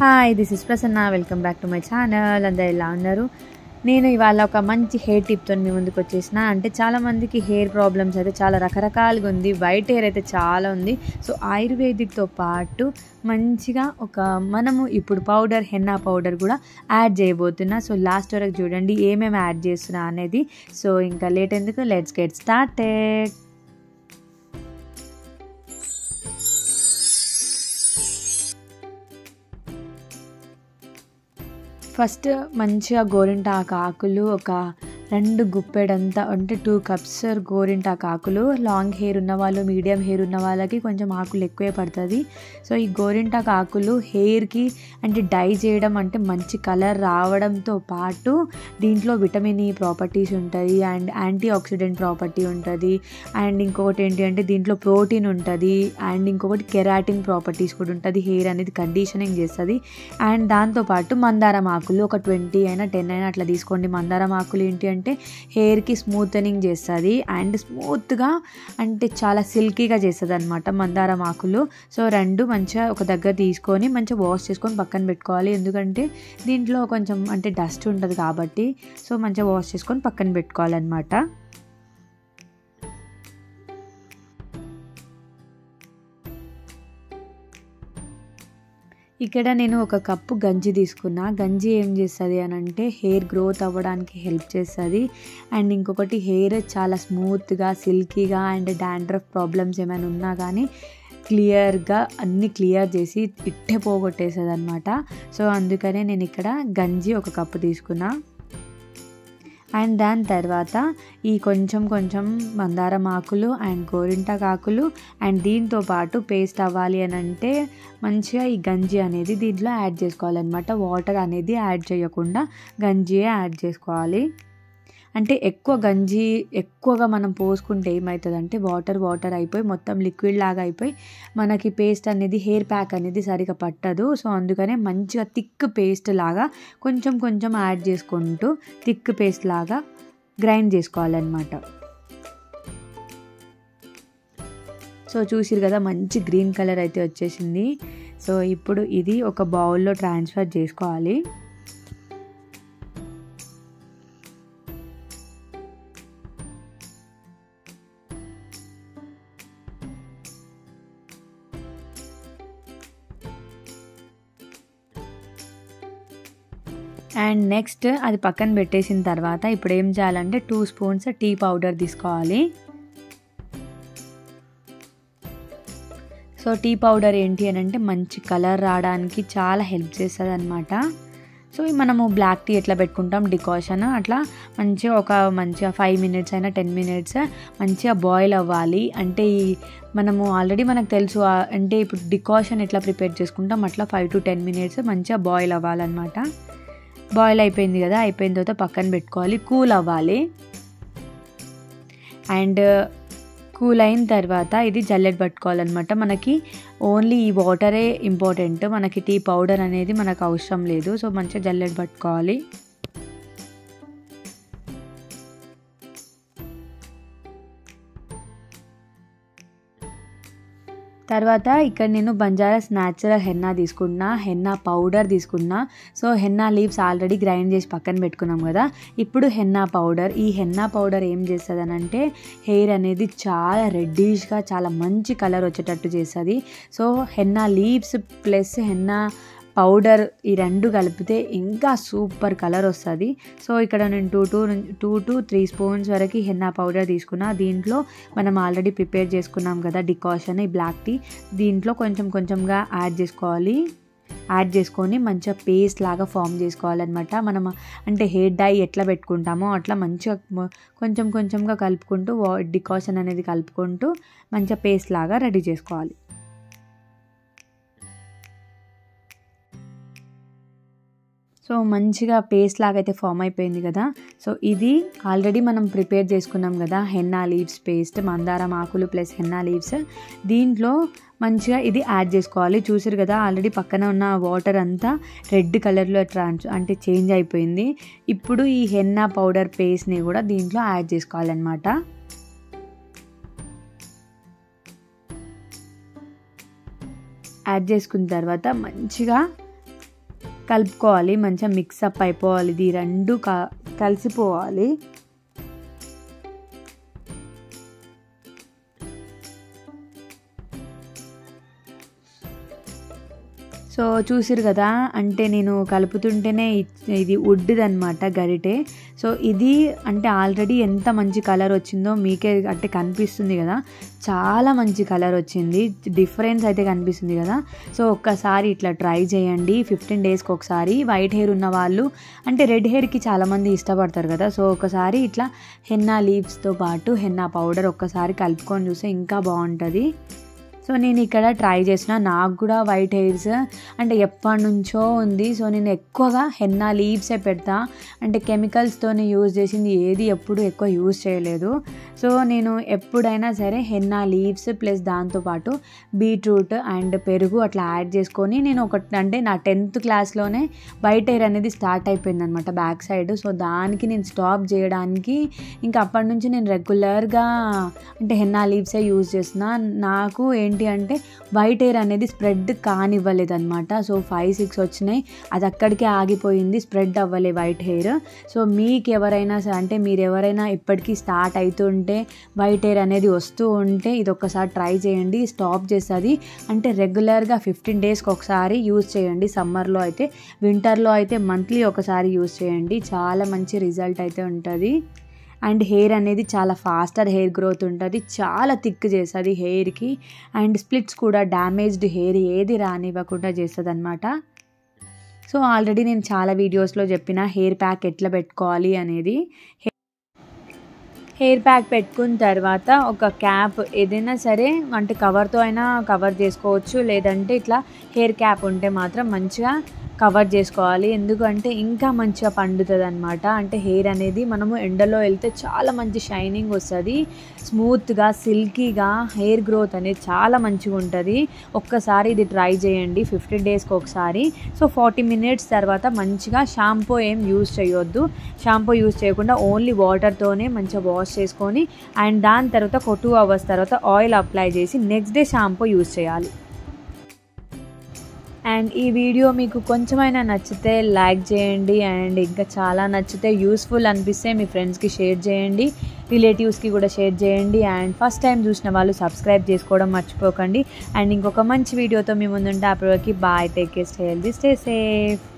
hi this is Prasanna welcome back to my channel అందరు ఎలా ఉన్నారు నేను ఇవాళ ఒక మంచి హెయిర్ టిప్తో మీ ముందుకు వచ్చేసిన అంటే చాలామందికి హెయిర్ ప్రాబ్లమ్స్ అయితే చాలా రకరకాలుగా ఉంది వైట్ హెయిర్ అయితే చాలా ఉంది సో ఆయుర్వేదిక్తో పాటు మంచిగా ఒక మనము ఇప్పుడు పౌడర్ హెన్నా పౌడర్ కూడా యాడ్ చేయబోతున్నా సో లాస్ట్ వరకు చూడండి ఏమేమి యాడ్ చేస్తున్నా అనేది సో ఇంకా లేట్ ఎందుకు లెట్స్ గెట్ స్టార్టెడ్ ఫస్ట్ మంచిగా గోరింటాకు ఆకులు ఒక రెండు గుప్పెడంతా అంటే టూ కప్స్ గోరింటాకు ఆకులు లాంగ్ హెయిర్ ఉన్న వాళ్ళు మీడియం హెయిర్ ఉన్న వాళ్ళకి కొంచెం ఆకులు ఎక్కువే పడుతుంది సో ఈ గోరింటాకు ఆకులు హెయిర్కి అంటే డై చేయడం అంటే మంచి కలర్ రావడంతో పాటు దీంట్లో విటమిన్ ఈ ప్రాపర్టీస్ ఉంటుంది అండ్ యాంటీ ఆక్సిడెంట్ ప్రాపర్టీ ఉంటుంది అండ్ ఇంకొకటి ఏంటి అంటే దీంట్లో ప్రోటీన్ ఉంటుంది అండ్ ఇంకొకటి కెరాటిన్ ప్రాపర్టీస్ కూడా ఉంటుంది హెయిర్ అనేది కండిషనింగ్ చేస్తుంది అండ్ దాంతోపాటు మందారం ఆకులు ఒక ట్వంటీ అయినా టెన్ అయినా అట్లా తీసుకోండి మందారం ఆకులు ఏంటి అంటే హెయిర్కి స్మూతనింగ్ చేస్తుంది అండ్ స్మూత్గా అంటే చాలా సిల్కీగా చేస్తుంది అనమాట మందారం ఆకులు సో రెండు మంచిగా ఒక దగ్గర తీసుకొని మంచిగా వాష్ చేసుకొని పక్కన పెట్టుకోవాలి ఎందుకంటే దీంట్లో కొంచెం అంటే డస్ట్ ఉంటుంది కాబట్టి సో మంచిగా వాష్ చేసుకొని పక్కన పెట్టుకోవాలన్నమాట ఇక్కడ నేను ఒక కప్పు గంజి తీసుకున్నా గంజి ఏం చేస్తుంది అని అంటే హెయిర్ గ్రోత్ అవ్వడానికి హెల్ప్ చేస్తుంది అండ్ ఇంకొకటి హెయిర్ చాలా స్మూత్గా సిల్కీగా అండ్ డాండ్రఫ్ ప్రాబ్లమ్స్ ఏమైనా ఉన్నా కానీ క్లియర్గా అన్ని క్లియర్ చేసి ఇట్టే పోగొట్టేస్తుంది అనమాట సో అందుకనే నేను ఇక్కడ గంజి ఒక కప్పు తీసుకున్నా అండ్ దాని తర్వాత ఈ కొంచెం కొంచెం మందారం ఆకులు అండ్ గోరింటాకు ఆకులు అండ్ దీంతో పాటు పేస్ట్ అవ్వాలి అని అంటే మంచిగా ఈ గంజి అనేది దీంట్లో యాడ్ చేసుకోవాలన్నమాట వాటర్ అనేది యాడ్ చేయకుండా గంజియే యాడ్ చేసుకోవాలి అంటే ఎక్కువ గంజి ఎక్కువగా మనం పోసుకుంటే ఏమవుతుంది అంటే వాటర్ వాటర్ అయిపోయి మొత్తం లిక్విడ్ లాగా అయిపోయి మనకి పేస్ట్ అనేది హెయిర్ ప్యాక్ అనేది సరిగా పట్టదు సో అందుకనే మంచిగా థిక్ పేస్ట్ లాగా కొంచెం కొంచెం యాడ్ చేసుకుంటూ థిక్ పేస్ట్ లాగా గ్రైండ్ చేసుకోవాలన్నమాట సో చూసిరు కదా మంచి గ్రీన్ కలర్ అయితే వచ్చేసింది సో ఇప్పుడు ఇది ఒక బౌల్లో ట్రాన్స్ఫర్ చేసుకోవాలి అండ్ నెక్స్ట్ అది పక్కన పెట్టేసిన తర్వాత ఇప్పుడు ఏం చేయాలంటే టూ స్పూన్స్ టీ పౌడర్ తీసుకోవాలి సో టీ పౌడర్ ఏంటి అని అంటే మంచి కలర్ రావడానికి చాలా హెల్ప్ చేస్తుంది అనమాట సో మనము బ్లాక్ టీ ఎట్లా పెట్టుకుంటాం డికాషన్ అట్లా మంచిగా ఒక మంచిగా ఫైవ్ మినిట్స్ అయినా టెన్ మినిట్స్ మంచిగా బాయిల్ అవ్వాలి అంటే ఈ మనము ఆల్రెడీ మనకు తెలుసు అంటే ఇప్పుడు డికాషన్ ఎట్లా ప్రిపేర్ చేసుకుంటాం అట్లా ఫైవ్ టు టెన్ మినిట్స్ మంచిగా బాయిల్ అవ్వాలన్నమాట బాయిల్ అయిపోయింది కదా అయిపోయిన తర్వాత పక్కన పెట్టుకోవాలి కూల్ అవ్వాలి అండ్ కూల్ అయిన తర్వాత ఇది జల్లెడ్ పట్టుకోవాలన్నమాట మనకి ఓన్లీ ఈ వాటరే ఇంపార్టెంట్ మనకి టీ పౌడర్ అనేది మనకు అవసరం లేదు సో మంచిగా జల్లెడ్ పట్టుకోవాలి తర్వాత ఇక్కడ నేను బంజారాస్ న్యాచురల్ హెన్నా తీసుకున్నా హెన్నా పౌడర్ తీసుకున్నా so henna leaves already grind చేసి పక్కన పెట్టుకున్నాం కదా ఇప్పుడు హెన్నా పౌడర్ ఈ హెన్నా పౌడర్ ఏం చేస్తుంది అని అంటే హెయిర్ అనేది చాలా రెడ్డిష్గా చాలా మంచి కలర్ వచ్చేటట్టు చేస్తుంది so henna leaves plus henna powder ఈ రెండు కలిపితే ఇంకా సూపర్ కలర్ వస్తుంది సో ఇక్కడ నేను two two two to three spoons వరకు హెన్నా పౌడర్ తీసుకున్నా దీంట్లో మనం ఆల్రెడీ ప్రిపేర్ చేసుకున్నాం కదా డికాషన్ ఈ బ్లాక్ టీ దీంట్లో కొంచెం కొంచెంగా యాడ్ చేసుకోవాలి యాడ్ చేసుకొని మంచిగా పేస్ట్ లాగా ఫామ్ చేసుకోవాలన్నమాట మనం అంటే హెయిర్ డై ఎట్లా పెట్టుకుంటామో అట్లా మంచిగా కొంచెం కొంచెంగా కలుపుకుంటూ డికాషన్ అనేది కలుపుకుంటూ మంచిగా పేస్ట్ లాగా రెడీ చేసుకోవాలి సో మంచిగా పేస్ట్ లాగా అయితే ఫామ్ అయిపోయింది కదా సో ఇది ఆల్రెడీ మనం ప్రిపేర్ చేసుకున్నాం కదా హెన్నా లీవ్స్ పేస్ట్ మందారం ఆకులు ప్లస్ హెన్నా లీవ్స్ దీంట్లో మంచిగా ఇది యాడ్ చేసుకోవాలి చూసారు కదా ఆల్రెడీ పక్కన ఉన్న వాటర్ అంతా రెడ్ కలర్లో ట్రాన్స్ అంటే చేంజ్ అయిపోయింది ఇప్పుడు ఈ హెన్నా పౌడర్ పేస్ట్ని కూడా దీంట్లో యాడ్ చేసుకోవాలన్నమాట యాడ్ చేసుకున్న తర్వాత మంచిగా కలుపుకోవాలి మంచిగా మిక్సప్ అయిపోవాలి ఇది రెండు క కలిసిపోవాలి సో చూసిరు కదా అంటే నేను కలుపుతుంటేనే ఇది వుడ్ది అనమాట గరిటె సో ఇది అంటే ఆల్రెడీ ఎంత మంచి కలర్ వచ్చిందో మీకే అంటే కనిపిస్తుంది కదా చాలా మంచి కలర్ వచ్చింది డిఫరెన్స్ అయితే కనిపిస్తుంది కదా సో ఒక్కసారి ఇట్లా ట్రై చేయండి ఫిఫ్టీన్ డేస్కి ఒకసారి వైట్ హెయిర్ ఉన్న వాళ్ళు అంటే రెడ్ హెయిర్కి చాలామంది ఇష్టపడతారు కదా సో ఒకసారి ఇట్లా హెన్నా లీవ్స్తో పాటు హెన్నా పౌడర్ ఒక్కసారి కలుపుకొని చూస్తే ఇంకా బాగుంటుంది సో నేను ఇక్కడ ట్రై చేసిన నాకు కూడా వైట్ హెయిర్స్ అంటే ఎప్పటి నుంచో ఉంది సో నేను ఎక్కువగా హెన్నా లీవ్సే పెడతా అంటే కెమికల్స్తోనే యూజ్ చేసింది ఏది ఎప్పుడు ఎక్కువ యూజ్ చేయలేదు సో నేను ఎప్పుడైనా సరే హెన్నా లీవ్స్ ప్లస్ దాంతోపాటు బీట్రూట్ అండ్ పెరుగు అట్లా యాడ్ చేసుకొని నేను ఒక అంటే నా టెన్త్ క్లాస్లోనే వైట్ హెయిర్ అనేది స్టార్ట్ అయిపోయింది అనమాట బ్యాక్ సైడ్ సో దానికి నేను స్టాప్ చేయడానికి ఇంకా అప్పటి నుంచి నేను రెగ్యులర్గా అంటే హెన్నా లీవ్సే యూజ్ చేసిన నాకు ఏంటి అంటే వైట్ హెయిర్ అనేది స్ప్రెడ్ కానివ్వలేదు అనమాట సో ఫైవ్ సిక్స్ వచ్చినాయి అది అక్కడికే ఆగిపోయింది స్ప్రెడ్ అవ్వలే వైట్ హెయిర్ సో మీకు ఎవరైనా స- అంటే మీరు ఎవరైనా ఇప్పటికీ స్టార్ట్ అవుతుంటే వైట్ హెయిర్ అనేది వస్తూ ఉంటే ఇది ఒక్కసారి ట్రై చేయండి స్టాప్ చేస్తుంది అంటే రెగ్యులర్గా ఫిఫ్టీన్ డేస్కి ఒకసారి యూజ్ చేయండి సమ్మర్లో అయితే వింటర్లో అయితే మంత్లీ ఒకసారి యూజ్ చేయండి చాలా మంచి రిజల్ట్ అయితే ఉంటుంది అండ్ హెయిర్ అనేది చాలా ఫాస్టర్ హెయిర్ గ్రోత్ ఉంటుంది చాలా థిక్ చేస్తుంది హెయిర్కి అండ్ స్ప్లిట్స్ కూడా డ్యామేజ్డ్ హెయిర్ ఏది రానివ్వకుండా చేస్తుంది అనమాట సో ఆల్రెడీ నేను చాలా వీడియోస్లో చెప్పిన హెయిర్ ప్యాక్ ఎట్లా పెట్టుకోవాలి అనేది హెయిర్ ప్యాక్ పెట్టుకున్న తర్వాత ఒక క్యాప్ ఏదైనా సరే అంటే కవర్తో అయినా కవర్ చేసుకోవచ్చు లేదంటే ఇట్లా హెయిర్ క్యాప్ ఉంటే మాత్రం మంచిగా కవర్ చేసుకోవాలి ఎందుకంటే ఇంకా మంచిగా పండుతుంది అనమాట అంటే హెయిర్ అనేది మనము ఎండలో వెళ్తే చాలా మంచి షైనింగ్ వస్తుంది స్మూత్గా సిల్కీగా హెయిర్ గ్రోత్ అనేది చాలా మంచిగా ఉంటుంది ఒక్కసారి ఇది ట్రై చేయండి ఫిఫ్టీన్ డేస్కి ఒకసారి సో ఫార్టీ మినిట్స్ తర్వాత మంచిగా షాంపూ ఏం యూజ్ చేయొద్దు షాంపూ యూజ్ చేయకుండా ఓన్లీ వాటర్తోనే మంచిగా వాష్ చేసుకొని అండ్ దాని తర్వాత ఒక టూ అవర్స్ తర్వాత ఆయిల్ అప్లై చేసి నెక్స్ట్ డే షాంపూ యూజ్ చేయాలి అండ్ ఈ వీడియో మీకు కొంచెమైనా నచ్చితే లైక్ చేయండి అండ్ ఇంకా చాలా నచ్చితే యూస్ఫుల్ అనిపిస్తే మీ ఫ్రెండ్స్కి షేర్ చేయండి రిలేటివ్స్కి కూడా షేర్ చేయండి అండ్ ఫస్ట్ టైం చూసిన వాళ్ళు సబ్స్క్రైబ్ చేసుకోవడం మర్చిపోకండి అండ్ ఇంకొక మంచి వీడియోతో మీ ముందుంటే అప్పటివరకు bye take care stay healthy stay safe